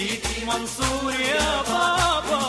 سيدي منصور يا بابا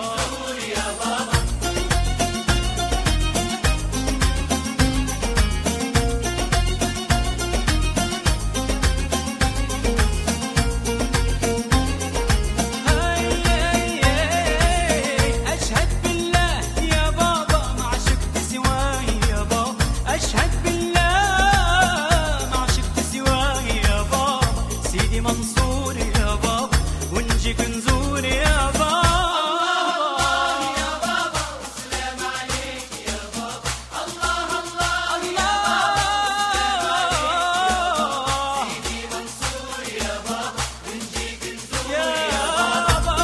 أشهد بالله يا بابا ما عشقت سواي يا بابا أشهد بالله ما عشقت سواي يا بابا سيدي منصور يا بابا ونجيك نزور يا بابا يا بابا سلام عليك يا بابا الله الله الله سيدي منصور يا بابا ونجيك نزور يا بابا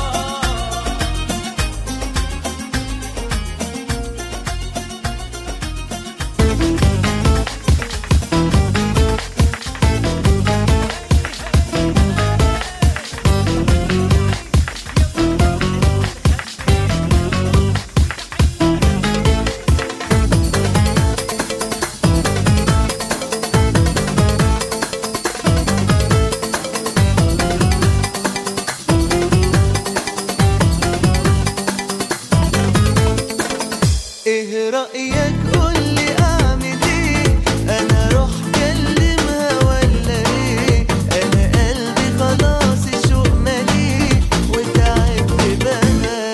ايه رأيك قولي اعمل ايه انا اروح كلمها ولا ايه انا قلبي خلاص الشوق مليه وتعبت بقى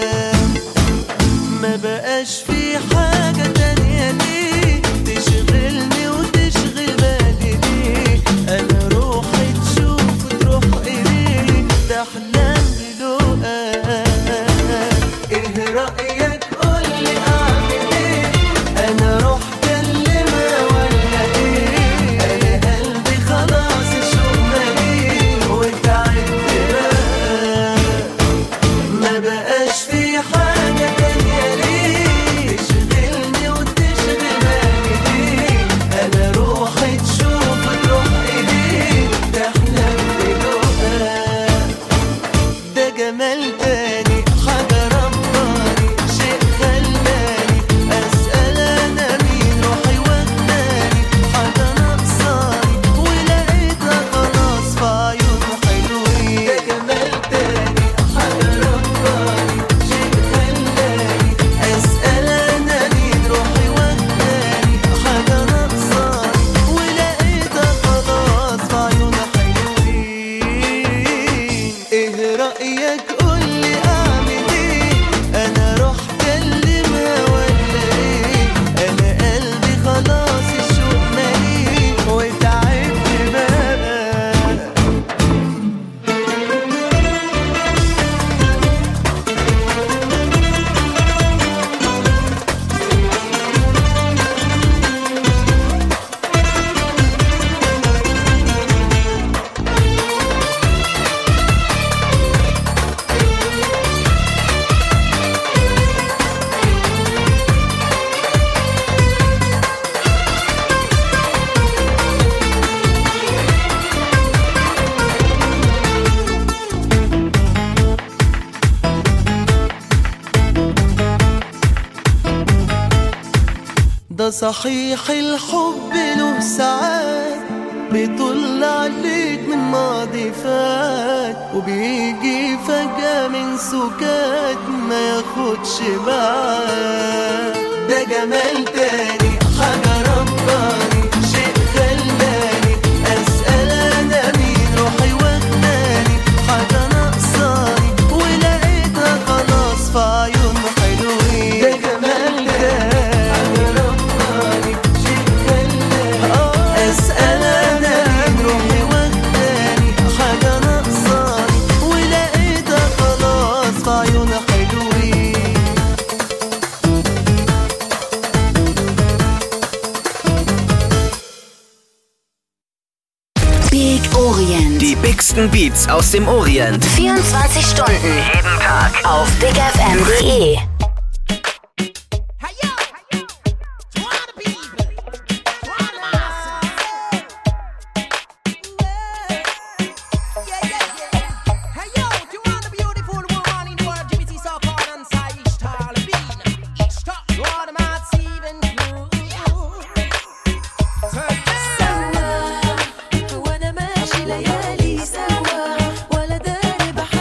ما بقاش في حاجة تانية ليه تشغلني وتشغل بالي ليه انا روحي تشوف وتروح اليه تحلم بلقاك ايه رأيك قولي اعمل ايه انا اروح كلمها ولا ايه انا قلبي خلاص الشوق مليه وتعبت بقى ما بقاش في حاجة تانية ليه تشغلني وتشغل بالي ليه أنا روحي تشوف تروح إيديه تحلم بلقاك ده جمال تاني حاجة رباني شيء خلاني أسأل أنا مين روحي وداني حاجة ناقصاني ولقيتها خلاص في عيون حلوين ده جمال تاني حاجة رباني شيء خلاني أسأل أنا مين روحي وداني حاجة ناقصاني ولقيتها خلاص في عيون حلوين ايه رأيك قولي اعمل ايه انا اروح كلمها ولا ايه انا قلبي خلاص الشوق مليه وتعبت بقى ده صحيح الحب له ساعات بيطل عليك من ماضي فات وبيجي فجأة من سكات ما ياخدش بعاد ده جمال تاني حاجة رباني شيء خلاني أسأل أنا مين روحي واخداني حاجة ناقصاني ولقيتها خلاص في عيون حلوين ده جمال تاني حاجة رباني شيء خلاني أسأل أنا مين روحي واخداني حاجة ناقصاني ولقيتها خلاص في عيون حلوين Big Orient. Die bigsten Beats aus dem Orient. 24 Stunden. Jeden Tag. Auf bigfm.de. وانا ماشي ليالي سوا ولا داري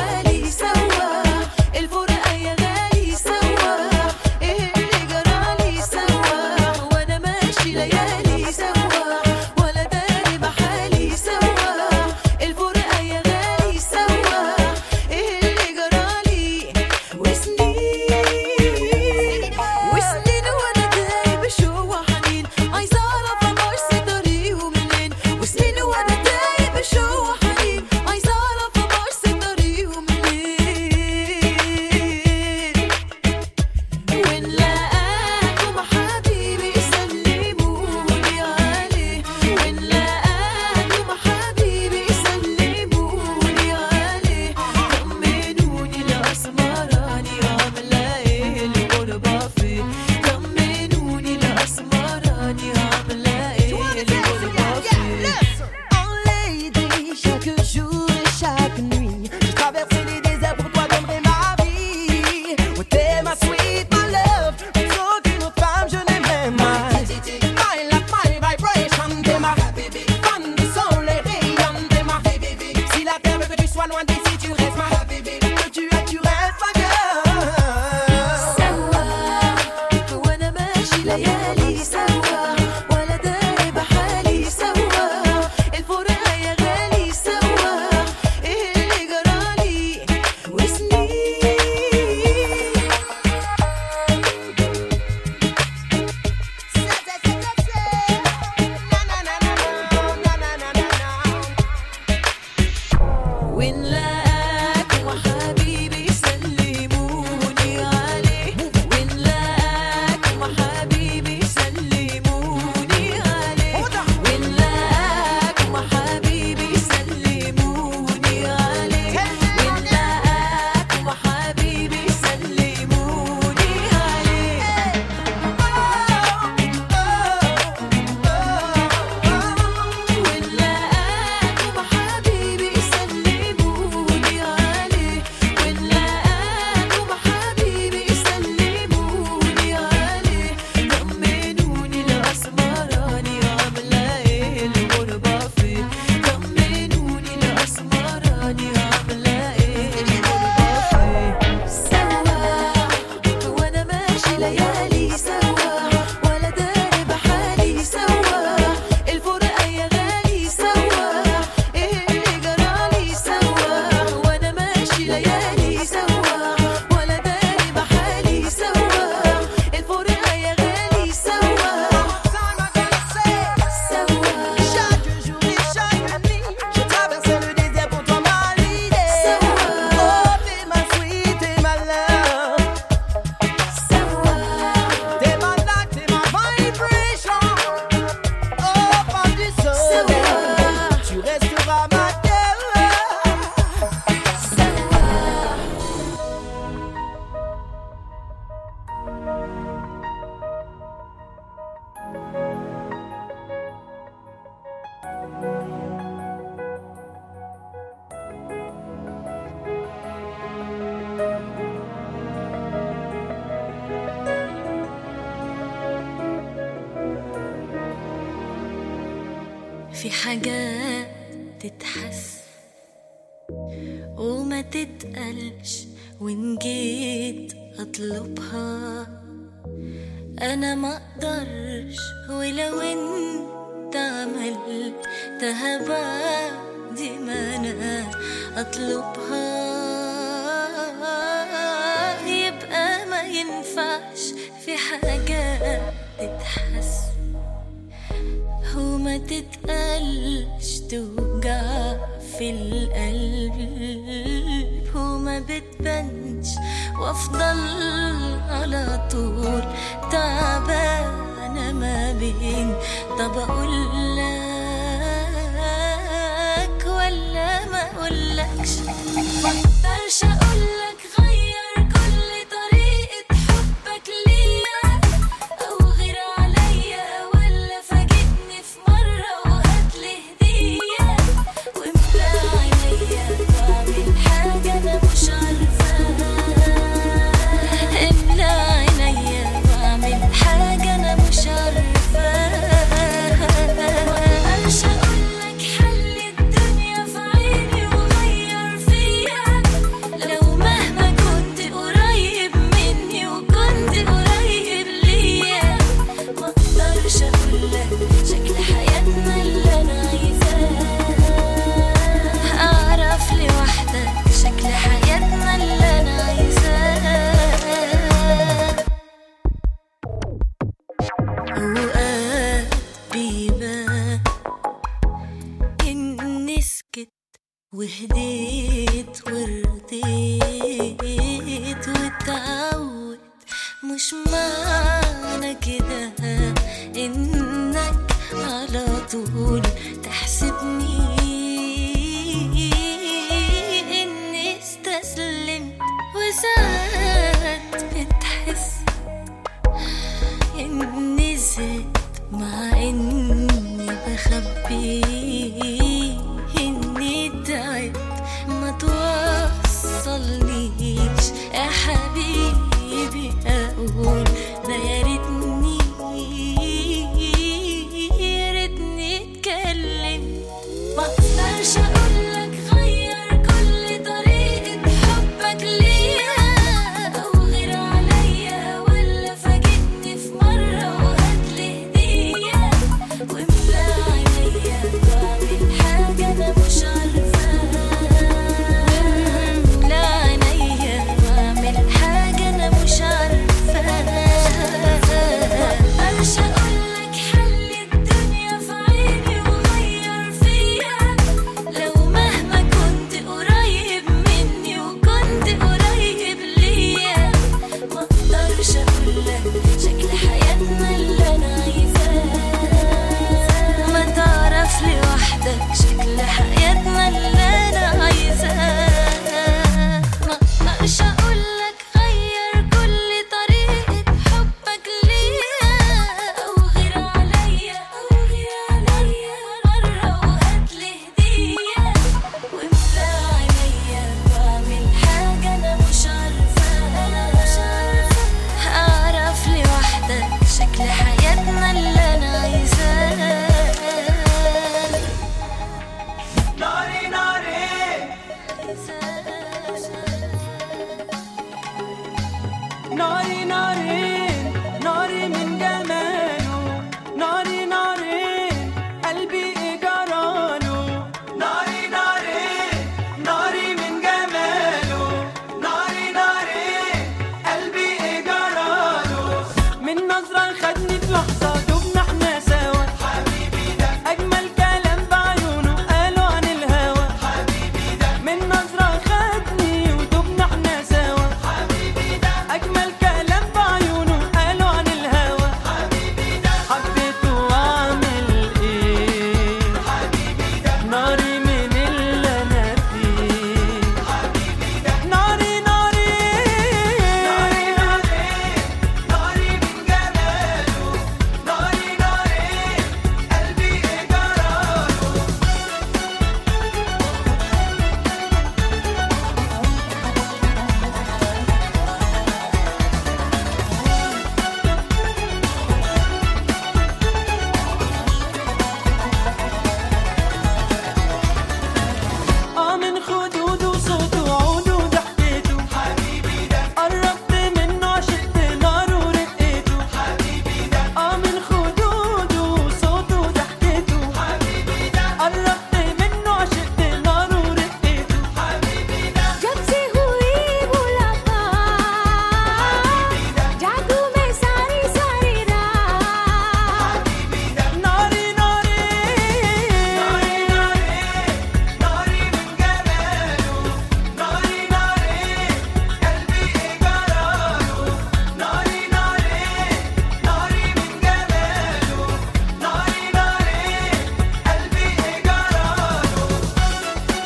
tu restes ma habibi, que tu es, tu restes ma girl. سوا وانا ماشي ليالي سوا ولا داري بحالي سوا الفراق يا غالي سوا ايه اللي جرالي وسنين ونلاقاك وحبيبي سلموني عليه ونلاقاك وحبيبي سلموني عليه ونلاقاك وحبيبي سلموني عليه ونلاقاك وحبيبي سلموني عليه ونلاقاك وحبيبي سلموني عليه ونلاقاك وحبيبي سلموني عليه طمنوني الأسمراني عاملة ايه الغربة فين طمنوني الأسمراني عاملة ايه الغربة فين سوا وانا ماشي ليالي سوا ولا داري بحالي سوا الفرقة يا غالي سوا ايه اللي جرالي سوا وانا ماشي ليالي سوا ولا داري بحالي سوا الفرقة يا غالي سوا سوا Chaque jour et chaque nuit, je traverse le désert pour toi, ma lady. Oh, t'es ma sweet, t'es ma love. سوا T'es ma life, t'es ma vibration. Oh, femme du soleil, tu resteras ma girl. في حاجات تتحس وما تتقلش وإن جيت أطلبها أنا ما أقدرش ولو أنت عملت دي ما أنا أطلبها يبقى ما ينفعش في حاجات تتحس وما تتقلش توجع في القلب وما بتبانش وافضل على طول تعبانة ما بين طب اقول لك ولا ما اقولكش مقدرش اقولك غير كل طريقة حبك ليا او غير عليا ولا فاجئني في مرة وهاتلي هدية واملى عينيا واعمل حاجة انا مش عارفاها املى عينيا واعمل حاجة انا مش عارفاها مقدرش اقولك حل الدنيا في عيني وغير فيا لو مهما كنت قريب مني وكنت قريب ليا مقدرش اقولك شكل حياتنا اللي انا عايزاه اعرف لوحدك شكل حياتنا اللي انا عايزاه اوقات بيبان اني سكت وهديت ورديت واتعود مش معنى كده انك على طول تحسبني اني استسلمت وساعات بتحس اني زدت مع اني بخبي اني تعبت ما توصلنيش يا حبيبي اقول ده يا ريتني يا ريتني اتكلم ما اقدرش اقولك غير كل طريقة ناري ناري ناري من جماله ناري ناري قلبي إجراله ناري ناري ناري من جماله ناري ناري قلبي إجراله من نظرة خدني في لحظة دبنا احنا سوا حبيبي ده أجمل كلام بعيونه قالوا عن الهوى حبيبي ده من نظرة خدني ودبنا احنا سوا حبيبي ده أجمل كلام بعيونه قالوا عن الهوى حبيبي ده حبيته وأعمل إيه حبيبي ده ناري من اللي أنا فيه حبيبي ده ناري ناري ناري ناري ناري من جماله ناري ناري قلبي إجراله اه من خدوده وصوته وعوده وضحكته حبيبي ده قربت منه عشقت ناره ورقته حبيبي ده اه من خدوده وصوته وضحكته حبيبي ده قربت منه عشقت ناره ورقته حبيبي ده जब से हुई मुलाकात जादू में सारी सारी रात ناري ناري ناري ناري ناري من جماله ناري ناري قلبي إجراله ناري ناري ناري من جماله ناري ناري قلبي إجراله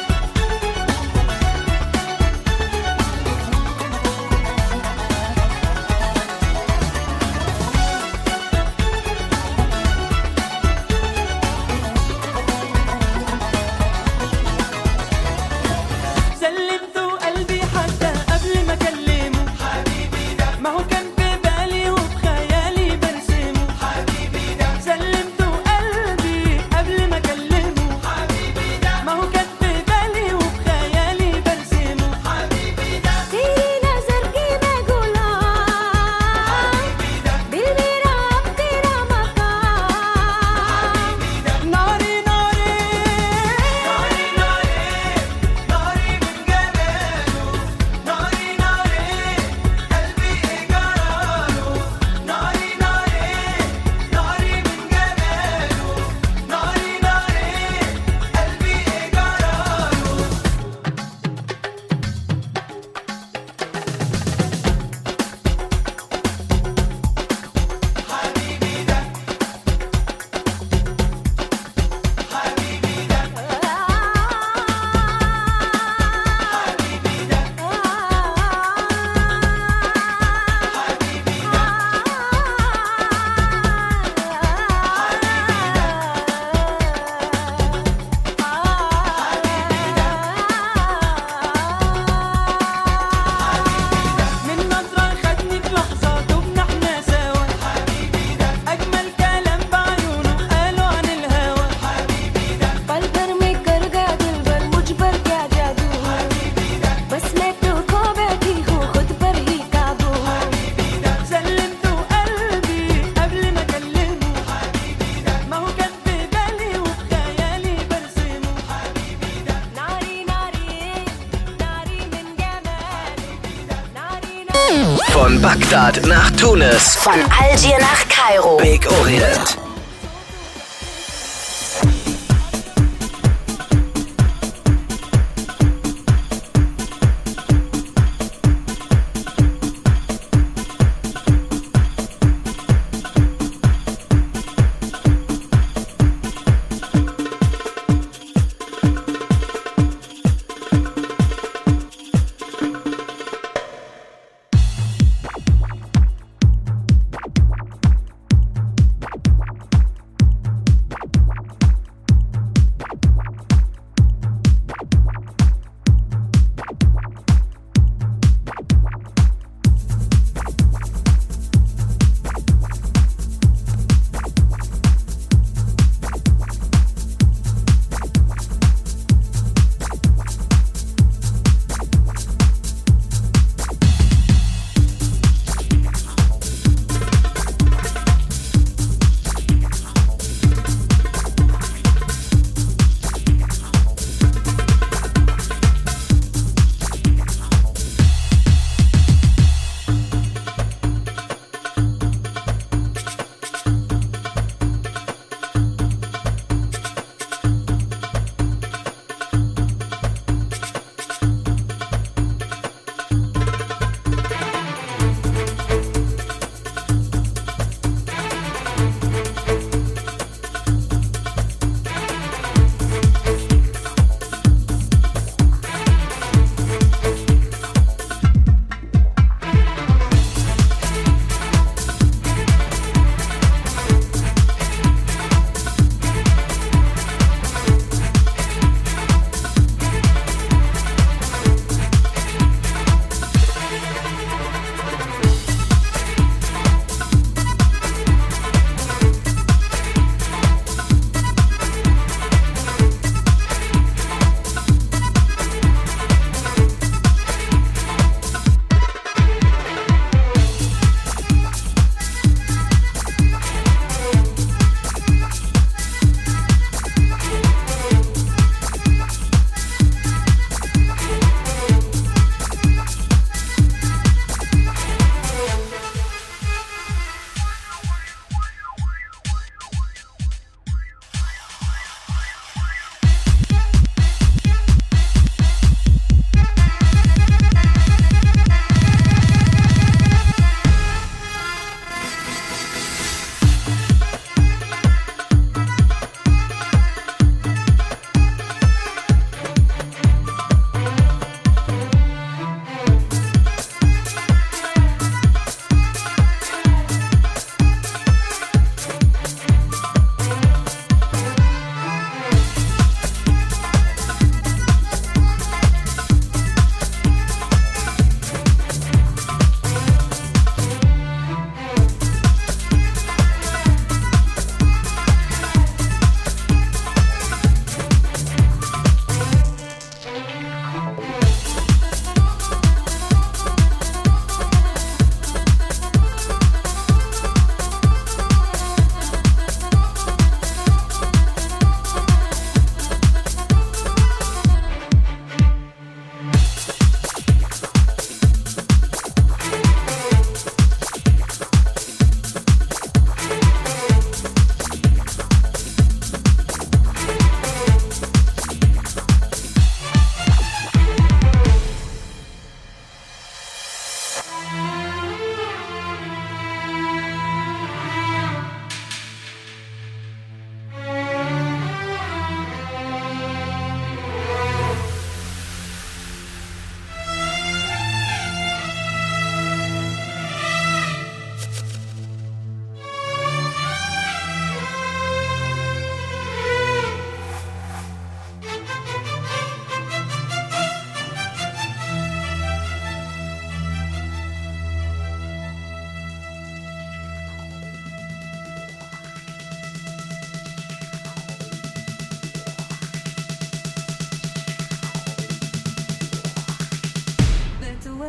سلمته قلبي حتى قبل ما اكلمه حبيبي ده ما هو كان في بالي وبخيالي برسمه حبيبي ده سلمته قلبي قبل ما اكلمه حبيبي ده ما هو كان في بالي وبخيالي برسمه حبيبي ده तेरी नजर की मैं गुलाम दिल मेरा अब तेरा मकाम ناري ناري ناري ناري ناري من جماله ناري ناري قلبي إجراله ناري ناري ناري من جماله ناري ناري قلبي إجراله حبيبي ده حبيبي ده حبيبي ده حبيبي ده من نظرة خدني في لحظة دبنا احنا سوا حبيبي ده أجمل كلام بعيونه قالوا عن الهوى حبيبي ده पल भर में कर गया दिल भर मुझ पर क्या जादू बस मैं तो खो बैठी हूँ खुद पर ही काबू سلمته قلبي قبل ما اكلمه حبيبي ده ما هو كان في بالي وبخيالي برسمه حبيبي ده नारी नारी नारी من جمالي नारी नारी Von Bagdad nach Tunis. Von Algier nach Kairo. Big Orient.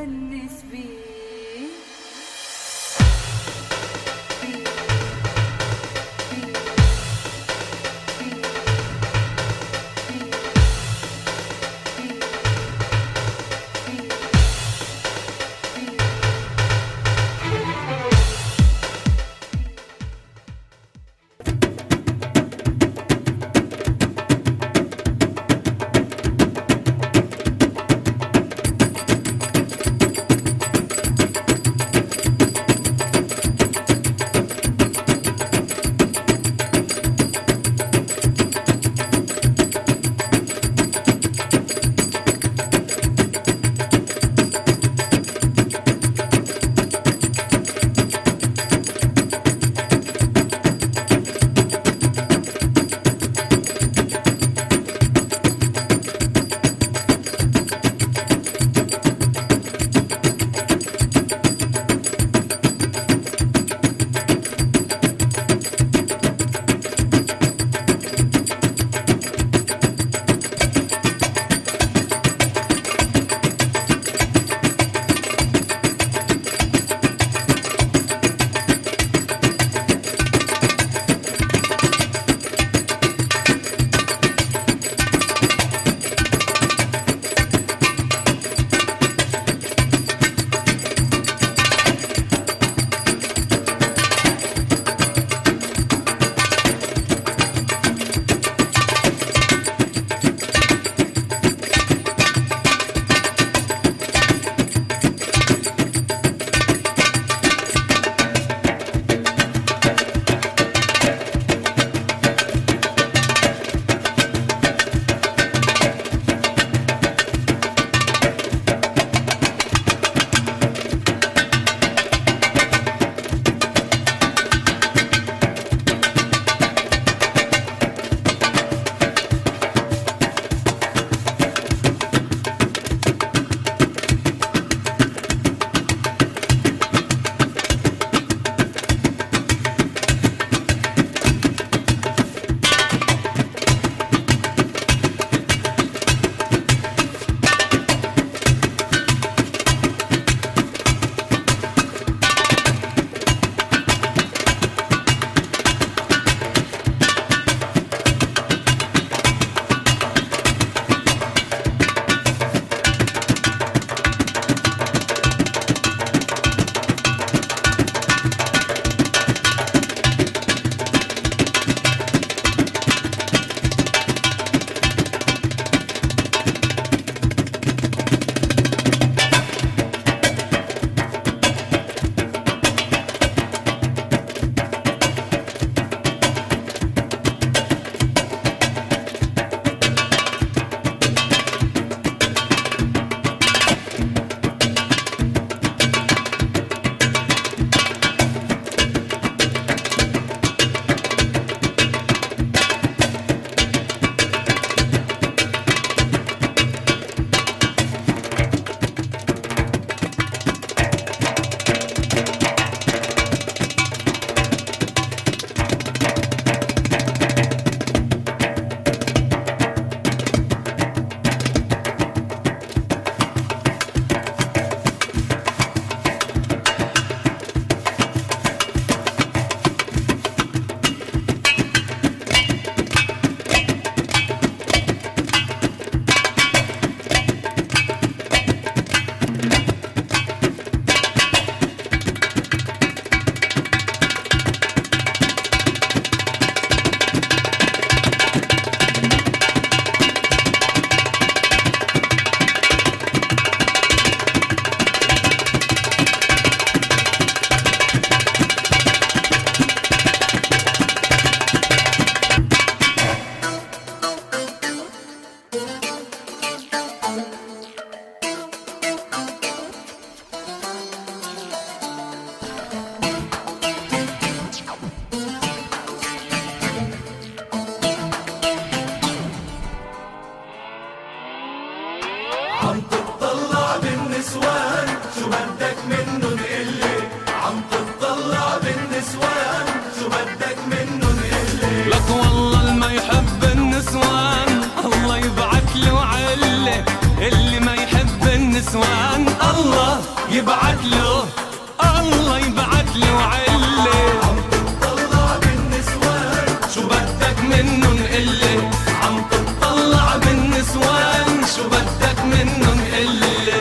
ونس بيه عم تتطلع بالنسوان شو بدك منن قلي عم تتطلع بالنسوان شو بدك منن قلي لك والله اللي ما يحب النسوان الله يبعث له علة اللي ما يحب النسوان النسوان الله يبعت له الله يبعت له علة عم تطلع بالنسوان شو بدك منه نقلي عم تطلع بالنسوان شو بدك منه نقلي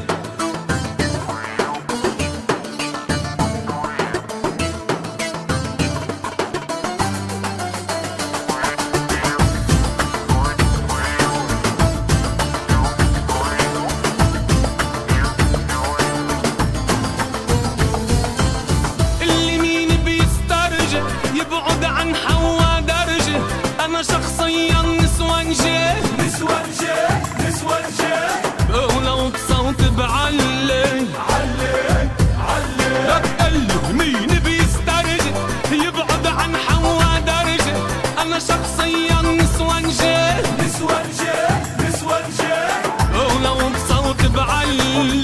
اللي مين بيسترجي يبعد عن حوا درجة أنا شخصيا نسوانجي نسوان جاي نسوان جاي ولو بصوت بعلي علي علي لا تقلب مين بيسترجي يبعد عن حوا درجة أنا شخصيا نسوانجي نسوان جاي نسوان جاي ولو بصوت بعلي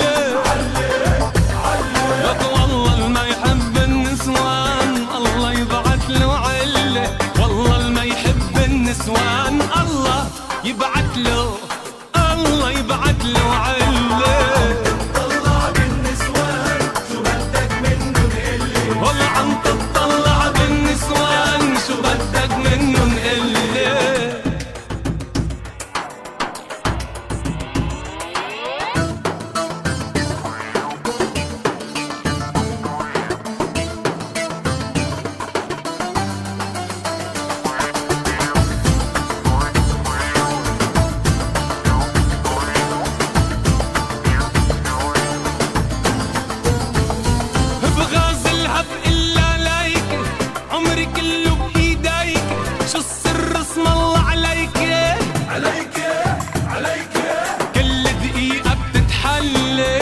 لك والله ما يحب النسوان الله يبعت له عله والله ما يحب النسوان الله يبعت له الله يبعت له عله طلع بالنسوان شو بدك منه نقلي والله عم تطلع بالنسوان شو بدك منه نقله بغازلها بإلا لايك عمري كله بإيديك شو السر اسم الله عليك عليك عليك كل دقيقة بتتحلي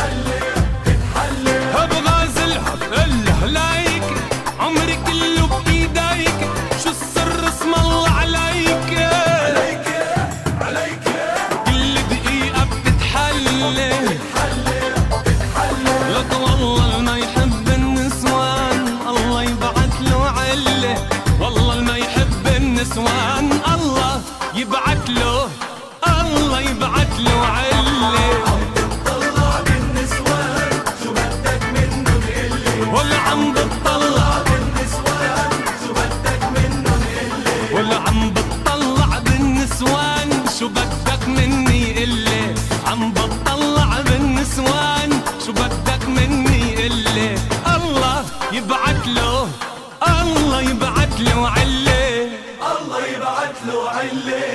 بغازلها بإلا لايك عمري كله بإيديك شو السر اسم الله عليك عليك عليك كل دقيقة بتتحلي لك والله ما يحب النسوان الله يبعت له عله والله ما يحب النسوان الله يبعت له الله يبعت له عله طلع بالنسوان شو بدك منه نقلي ولا عم بتطلع بالنسوان شو بدك منه نقلي ولا عم بتطلع بالنسوان شو بدك مني قلي عم بتطلع بالنسوان شو بدك مني قلي الله يبعت له الله يبعت له عله الله يبعت له علي